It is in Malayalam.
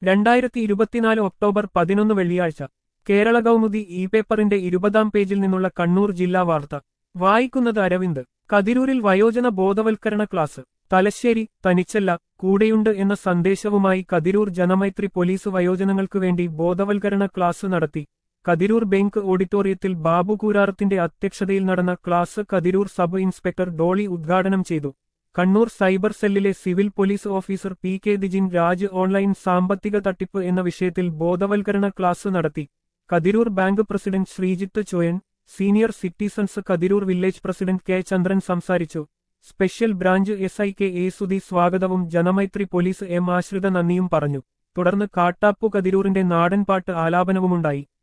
രണ്ടായിരത്തി ഇരുപത്തിനാല് ഒക്ടോബർ പതിനൊന്ന് വെള്ളിയാഴ്ച കേരള കൗമുദി ഇ പേപ്പറിന്റെ ഇരുപതാം പേജിൽ നിന്നുള്ള കണ്ണൂർ ജില്ലാ വാർത്ത വായിക്കുന്നത് അരവിന്ദ് കതിരൂരിൽ വയോജന ബോധവൽക്കരണ ക്ലാസ് തലശ്ശേരി തനിച്ചല്ല കൂടെയുണ്ട് എന്ന സന്ദേശവുമായി കതിരൂർ ജനമൈത്രി പോലീസ് വയോജനങ്ങൾക്കു വേണ്ടി ബോധവൽക്കരണ ക്ലാസ് നടത്തി കതിരൂർ ബാങ്ക് ഓഡിറ്റോറിയത്തിൽ ബാബു കൂരാറത്തിന്റെ അധ്യക്ഷതയിൽ നടന്ന class Kathiroor sub inspector Dolly ഉദ്ഘാടനം ചെയ്തു കണ്ണൂർ സൈബർ സെല്ലിലെ civil police officer P K Dijin Raj online സാമ്പത്തിക തട്ടിപ്പ് എന്ന വിഷയത്തിൽ ബോധവൽക്കരണ ക്ലാസ് നടത്തി Kathiroor bank president Sreejith Choyan senior citizens Kathiroor village president K Chandran സംസാരിച്ചു special branch S I K A Sudhi സ്വാഗതവും ജനമൈത്രി പോലീസ് എം ആശ്രിത നന്ദിയും പറഞ്ഞു തുടർന്ന് കാട്ടാപ്പു കതിരൂരിന്റെ നാടൻപാട്ട് ആലാപനവുമുണ്ടായി